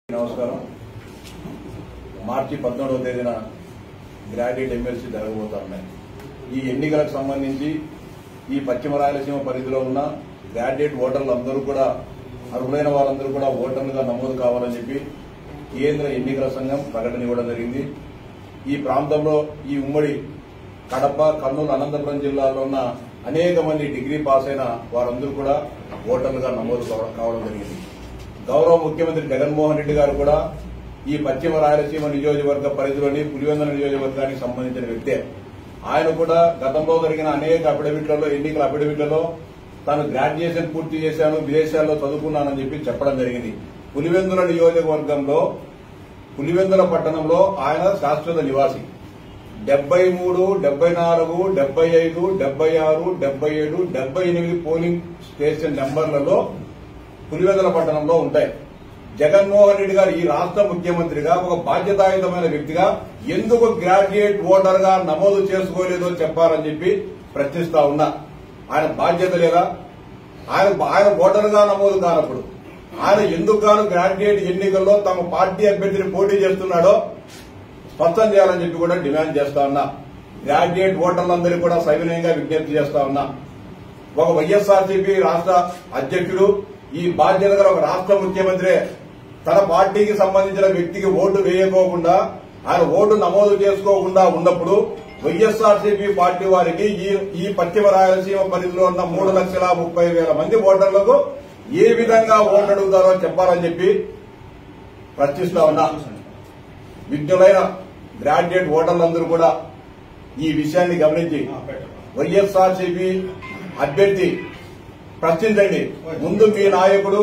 నమస్కారం మార్చి పద్నాలుగవ తేదీన గ్రాడ్యుయేట్ ఎమ్మెల్సీ జరగబోతా ఉన్నాయి ఈ ఎన్నికలకు సంబంధించి ఈ పశ్చిమ రాయలసీమ పరిధిలో ఉన్న గ్రాడ్యుయేట్ ఓటర్లు అందరూ కూడా అర్హులైన వారందరూ కూడా ఓటర్లుగా నమోదు కావాలని చెప్పి కేంద్ర ఎన్నికల సంఘం ప్రకటన ఇవ్వడం జరిగింది ఈ ప్రాంతంలో ఈ ఉమ్మడి కడప కర్నూలు అనంతపురం జిల్లాలో ఉన్న అనేక మంది డిగ్రీ పాస్ అయిన వారందరూ కూడా ఓటర్లుగా నమోదు కావడం- కావడం జరిగింది గౌరవ ముఖ్యమంత్రి జగన్మోహన్ రెడ్డి గారు కూడా ఈ పశ్చిమ రాయలసీమ నియోజకవర్గ పరిధిలోని పులివెందుల నియోజకవర్గానికి సంబంధించిన వ్యక్తే ఆయన కూడా గతంలో జరిగిన అనేక అఫిడవిట్లలో ఎన్నికల అఫిడవిట్లలో తాను గ్రాడ్యుయేషన్ పూర్తి చేశాను విదేశాల్లో చదువుకున్నానని చెప్పి చెప్పడం జరిగింది పులివెందుల నియోజకవర్గంలో పులివెందుల పట్టణంలో ఆయన శాశ్వత నివాసి డెబ్బై మూడు డెబ్బై నాలుగు డెబ్బై ఐదు డెబ్బై ఆరు డెబ్బై ఏడు డెబ్బై ఎనిమిది పోలింగ్ స్టేషన్ నెంబర్లలో పులివెందుల పట్టణంలో ఉంటాయి జగన్మోహన్ రెడ్డి గారు ఈ రాష్ట్ర ముఖ్యమంత్రిగా ఒక బాధ్యతాయుతమైన వ్యక్తిగా ఎందుకు గ్రాడ్యుయేట్ ఓటర్ గా నమోదు చేసుకోలేదో చెప్పాలని చెప్పి ప్రశ్నిస్తా ఉన్నా ఆయన బాధ్యత లేదా ఆయన ఆయన ఓటర్ గా నమోదు కానప్పుడు ఆయన ఎందుకు గాను గ్రాడ్యుయేట్ ఎన్నికల్లో తమ పార్టీ అభ్యర్థిని పోటీ చేస్తున్నాడో స్పష్టం చేయాలని చెప్పి కూడా డిమాండ్ చేస్తా ఉన్నా గ్రాడ్యుయేట్ ఓటర్లందరికీ కూడా సవినయంగా విజ్ఞప్తి చేస్తా ఉన్నా ఒక వైఎస్ఆర్సీపీ రాష్ట్ర అధ్యక్షుడు ఈ బాధ్యత గల ఒక రాష్ట్ర ముఖ్యమంత్రి తన పార్టీకి సంబంధించిన వ్యక్తికి ఓటు వేయకోకుండా ఆయన ఓటు నమోదు చేసుకోకుండా ఉన్నప్పుడు వైఎస్ఆర్సీపీ పార్టీ వారికి ఈ ఈ పశ్చిమ రాయలసీమ పరిధిలో ఉన్న మూడు లక్షల ముప్పై వేల మంది ఓటర్లకు ఏ విధంగా ఓటు అడుగుతారో చెప్పాలని చెప్పి ప్రశ్నిస్తా ఉన్నా విజ్ఞులైన గ్రాడ్యుయేట్ ఓటర్లందరూ కూడా ఈ విషయాన్ని గమనించి వైఎస్ఆర్సీపీ అభ్యర్థి ప్రశ్నించండి ముందు మీ నాయకుడు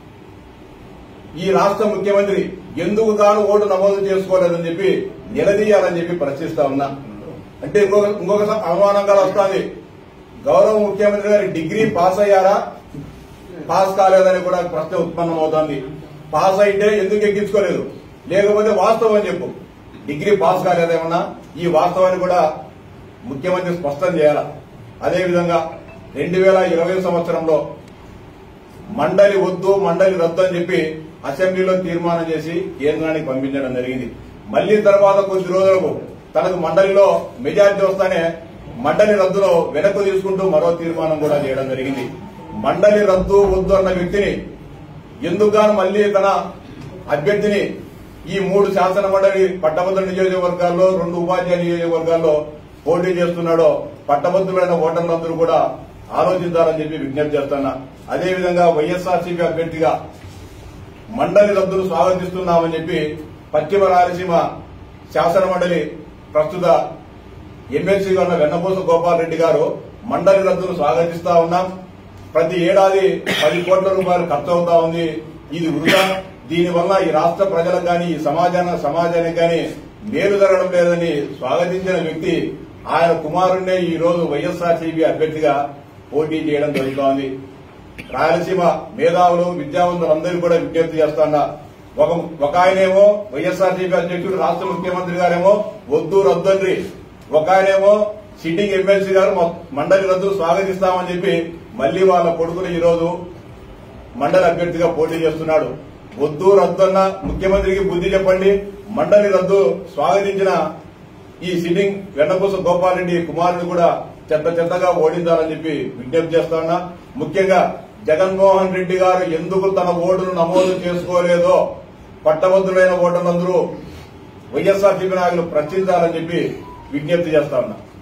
ఈ రాష్ట్ర ముఖ్యమంత్రి ఎందుకు తాను ఓటు నమోదు చేసుకోలేదని చెప్పి నిలదీయాలని చెప్పి ప్రశ్నిస్తా ఉన్నా అంటే ఇంకొక ఇంకొక అవమానంగా వస్తుంది గౌరవ ముఖ్యమంత్రి గారి డిగ్రీ పాస్ అయ్యారా పాస్ కాలేదని కూడా ప్రశ్న ఉత్పన్నమవుతోంది పాస్ అయితే ఎందుకు ఎక్కించుకోలేదు లేకపోతే వాస్తవం చెప్పు డిగ్రీ పాస్ కాలేదేమన్నా ఈ వాస్తవాన్ని కూడా ముఖ్యమంత్రి స్పష్టం చేయాల అదేవిధంగా రెండు వేల ఇరవై సంవత్సరంలో మండలి వద్దు మండలి రద్దు అని చెప్పి అసెంబ్లీలో తీర్మానం చేసి కేంద్రానికి పంపించడం జరిగింది మళ్లీ తర్వాత కొద్ది రోజులకు తనకు మండలిలో మెజారిటీ వస్తానే మండలి రద్దులో వెనక్కు తీసుకుంటూ మరో తీర్మానం కూడా చేయడం జరిగింది మండలి రద్దు వద్దు అన్న వ్యక్తిని ఎందుకుగాను మళ్లీ తన అభ్యర్థిని ఈ మూడు శాసన మండలి పట్టభద్రుల నియోజకవర్గాల్లో రెండు ఉపాధ్యాయ నియోజకవర్గాల్లో పోటీ చేస్తున్నాడో పట్టభద్రులైన ఓటర్లందరూ కూడా ఆలోచించాలని చెప్పి విజ్ఞప్తి చేస్తున్నా అదేవిధంగా వైఎస్ఆర్సీపీ అభ్యర్థిగా మండలి రద్దును స్వాగతిస్తున్నామని చెప్పి పశ్చిమ రాయలసీమ శాసన మండలి ప్రస్తుత ఎమ్మెల్సీగా ఉన్న వెన్నపూస గోపాల్ రెడ్డి గారు మండలి రద్దును స్వాగతిస్తా ఉన్నాం ప్రతి ఏడాది పది కోట్ల రూపాయలు ఖర్చు అవుతా ఉంది ఇది వృధా దీనివల్ల ఈ రాష్ట్ర ప్రజలకు గాని ఈ సమాజాన సమాజానికి గాని మేలు జరగడం లేదని స్వాగతించిన వ్యక్తి ఆయన కుమారుణ్ణే ఈ రోజు వైఎస్ఆర్సీపీ అభ్యర్థిగా పోటీ చేయడం జరుగుతోంది రాయలసీమ మేధావులు విద్యావంతులు అందరూ కూడా విజ్ఞప్తి చేస్తున్నా ఒక ఒక ఆయనేమో వైఎస్ఆర్సీపీ అధ్యక్షుడు రాష్ట్ర ముఖ్యమంత్రి గారేమో వద్దు రద్దండ్రి ఒక ఆయనేమో సిట్టింగ్ ఎమ్మెల్సీ గారు మొ- మండలి రద్దు స్వాగతిస్తామని చెప్పి మళ్లీ వాళ్ళ కొడుకులు ఈ రోజు మండలి అభ్యర్థిగా పోటీ చేస్తున్నాడు వద్దు రద్దన్న ముఖ్యమంత్రికి బుద్ధి చెప్పండి మండలి రద్దు స్వాగతించిన ఈ సిట్టింగ్ వెన్నపూస గోపాల్ రెడ్డి కుమారుడు కూడా చెత్త చెత్తగా ఓడించాలని చెప్పి విజ్ఞప్తి చేస్తా ఉన్నా ముఖ్యంగా జగన్మోహన్ రెడ్డి గారు ఎందుకు తన ఓటును నమోదు చేసుకోలేదో పట్టభద్రులైన ఓటర్లందరూ వైఎస్ఆర్సీపీ నాయకులు ప్రశ్నించాలని చెప్పి విజ్ఞప్తి చేస్తా ఉన్నా